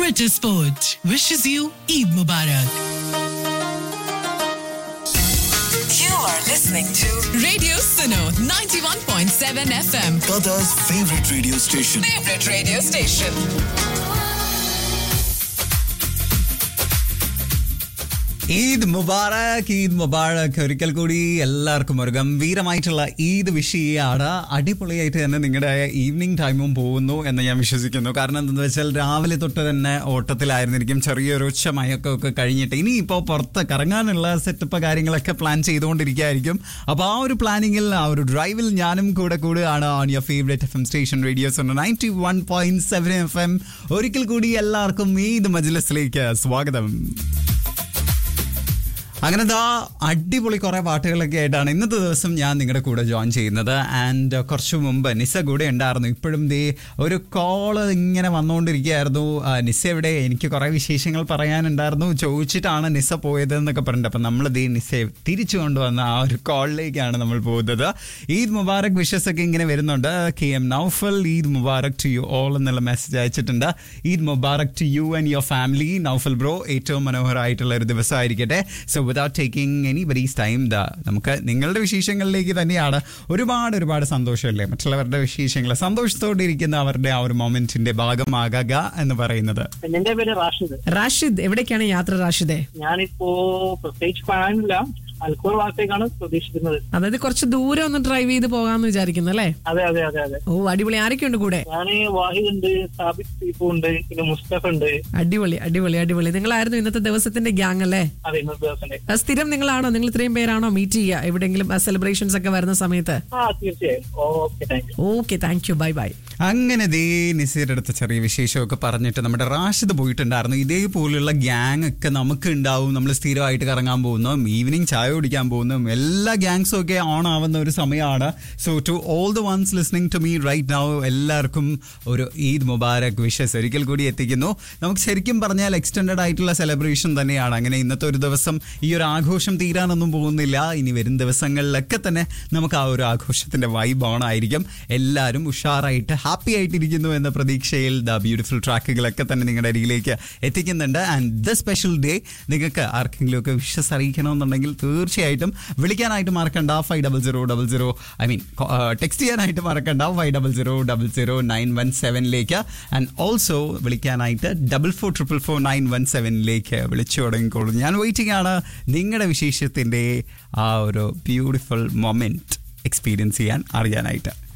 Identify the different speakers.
Speaker 1: Richer Sport wishes you Eid Mubarak.
Speaker 2: You are listening to
Speaker 1: Radio Suno 91.7 FM.
Speaker 3: Qatar's favorite radio station.
Speaker 2: favorite radio station.
Speaker 4: Eid Mubarak Eid Mubarak ഒരിക്കൽ കൂടി എല്ലാവർക്കും ഒരു ഗംഭീരമായിട്ടുള്ള ഈദ് വിഷയാണ് അടിപൊളിയായിട്ട് തന്നെ നിങ്ങളുടെ ഈവനിങ് ടൈമും പോകുന്നു എന്ന് ഞാൻ വിശ്വസിക്കുന്നു കാരണം എന്താണെന്ന് വെച്ചാൽ രാവിലെ തൊട്ട് തന്നെ ഓട്ടത്തിലായിരുന്നിരിക്കും ചെറിയൊരു ഉച്ച മയക്കമൊക്കെ കഴിഞ്ഞിട്ട് ഇനി ഇപ്പോൾ പുറത്ത് കറങ്ങാനുള്ള സെറ്റപ്പ് കാര്യങ്ങളൊക്കെ പ്ലാൻ ചെയ്തുകൊണ്ടിരിക്കുകയായിരിക്കും അപ്പോൾ ആ ഒരു പ്ലാനിങ്ങിൽ ആ ഒരു ഡ്രൈവിൽ ഞാനും കൂടെ കൂടുകയാണ് on your favourite F M station radios ninety one point seven F M ഒരിക്കൽ കൂടി എല്ലാവർക്കും ഈദ് മജ്ലിസിലേക്ക് സ്വാഗതം അങ്ങനെ ദാ അടിപൊളി കുറെ പാട്ടുകളൊക്കെ ആയിട്ടാണ് ഇന്നത്തെ ദിവസം ഞാൻ നിങ്ങളുടെ കൂടെ ജോയിൻ ചെയ്യുന്നത് ആൻഡ് കുറച്ച് മുമ്പ് നിസ കൂടെ ഉണ്ടായിരുന്നു ഇപ്പോഴും ദേ ഒരു കോള് ഇങ്ങനെ വന്നുകൊണ്ടിരിക്കുകയായിരുന്നു ആ, നിസ എവിടെ എനിക്ക് കുറെ വിശേഷങ്ങൾ പറയാനുണ്ടായിരുന്നു ചോദിച്ചിട്ടാണ് നിസ പോയത് എന്നൊക്കെ പറഞ്ഞിട്ട് അപ്പം നമ്മൾ ദേ നിസയെ തിരിച്ചു കൊണ്ടുവന്ന ആ ഒരു കോളിലേക്കാണ് നമ്മൾ പോകുന്നത് ഈദ് മുബാറക് വിഷസ് ഒക്കെ ഇങ്ങനെ വരുന്നുണ്ട് K M Naufal Eid Mubarak to you all എന്നുള്ള മെസ്സേജ് അയച്ചിട്ടുണ്ട് Eid Mubarak to you and your family Naufal bro ഏറ്റവും മനോഹരമായിട്ടുള്ള ഒരു ദിവസമായിരിക്കട്ടെ so without taking any buddies time the നമുക്ക് നിങ്ങളുടെ വിശേഷങ്ങളിലേക്ക് തന്നെയാണ് ഒരുപാട് ഒരുപാട് സന്തോഷമല്ലേ മറ്റുള്ളവരുടെ വിശേഷങ്ങൾ സന്തോഷത്തോടെ ഇരിക്കുന്ന അവരുടെ ആ ഒരു മൊമെന്റിന്റെ ഭാഗമാകുക എന്ന് പറയുന്നത്
Speaker 5: എന്റെ പേര് റാഷിദ്
Speaker 6: റാഷിദ് എവിടേക്കാണ് യാത്ര റാഷിദെ
Speaker 5: ഞാനിപ്പോ പ്രത്യേകിച്ച് പ്ലാനില്ല അൽക്കോൾ ഭാഗത്തേക്കാണ് പ്രതീക്ഷിക്കുന്നത്
Speaker 6: അതായത് കുറച്ച് ദൂരം ഒന്ന് ഡ്രൈവ് ചെയ്ത് പോകാന്ന് വിചാരിക്കുന്നു അല്ലേ
Speaker 5: അതെ അതെ അതെ അതെ
Speaker 6: ഓ അടിപൊളി ആരൊക്കെയുണ്ട് കൂടെ
Speaker 5: ഞാന് വാഹിദ് ഉണ്ട് സാബിത് സീഫു ഉണ്ട് പിന്നെ മുസ്തഫ ഉണ്ട്
Speaker 6: അടിപൊളി അടിപൊളി അടിപൊളി നിങ്ങളായിരുന്നു ഇന്നത്തെ ദിവസത്തിന്റെ ഗ്യാങ് അല്ലേ
Speaker 5: അതെ ഇന്നത്തെ ദിവസം
Speaker 6: ആ, സ്ഥിരം നിങ്ങളാണോ നിങ്ങൾ ഇത്രയും പേരാണോ മീറ്റ് ചെയ്യുക എവിടെയെങ്കിലും സെലിബ്രേഷൻസ് ഒക്കെ വരുന്ന സമയത്ത്
Speaker 5: ആ തീർച്ചയായും okay thank you
Speaker 6: okay thank you bye bye
Speaker 4: അങ്ങനെ ദേ നിസീരുടെ അടുത്ത് ചെറിയ വിശേഷമൊക്കെ പറഞ്ഞിട്ട് നമ്മുടെ റാഷിദ് പോയിട്ടുണ്ടായിരുന്നു ഇതേപോലുള്ള ഗ്യാങ് ഒക്കെ നമുക്ക് ഉണ്ടാവും നമ്മൾ സ്ഥിരമായിട്ട് കറങ്ങാൻ പോകുന്നു ഈവനിങ് ചായ കുടിക്കാൻ പോകുന്നു എല്ലാ ഗ്യാങ്സും ഒക്കെ ഓൺ ആവുന്ന ഒരു സമയമാണ് so to all the ones listening to me right now എല്ലാവർക്കും ഒരു ഈദ് മുബാരക് വിഷസ് ഒരിക്കൽ കൂടി എത്തിക്കുന്നു നമുക്ക് ശരിക്കും പറഞ്ഞാൽ എക്സ്റ്റെൻഡഡ് ആയിട്ടുള്ള സെലിബ്രേഷൻ തന്നെയാണ് അങ്ങനെ ഇന്നത്തെ ഒരു ദിവസം ഈ ഒരു ആഘോഷം തീരാനൊന്നും പോകുന്നില്ല ഇനി വരും ദിവസങ്ങളിലൊക്കെ തന്നെ നമുക്ക് ആ ഒരു ആഘോഷത്തിന്റെ വൈബ് ഓൺ ആയിരിക്കും എല്ലാവരും ഉഷാറായിട്ട് ഹാപ്പി ആയിട്ടിരിക്കുന്നു എന്ന പ്രതീക്ഷയിൽ ദ ബ്യൂട്ടിഫുൾ ട്രാക്കുകളൊക്കെ തന്നെ നിങ്ങളുടെ അരികിലേക്ക് എത്തിക്കുന്നുണ്ട് ആൻഡ് ദ സ്പെഷ്യൽ ഡേ നിങ്ങൾക്ക് ആർക്കെങ്കിലും ഒക്കെ വിഷസ് അറിയിക്കണമെന്നുണ്ടെങ്കിൽ തീർച്ചയായിട്ടും വിളിക്കാനായിട്ട് മറക്കണ്ട five double zero double zero I mean text ചെയ്യാനായിട്ട് മറക്കണ്ട five double zero double zero nine one സെവനിലേക്ക് ആൻഡ് ഓൾസോ വിളിക്കാനായിട്ട് double four triple four nine one സെവനിലേക്ക് വിളിച്ചു തുടങ്ങിക്കോളൂ ഞാൻ വെയിറ്റിംഗ് ആണ് നിങ്ങളുടെ വിശേഷത്തിൻ്റെ ആ ഒരു ബ്യൂട്ടിഫുൾ മൊമെൻറ്റ് എക്സ്പീരിയൻസ് ചെയ്യാൻ അറിയാനായിട്ട്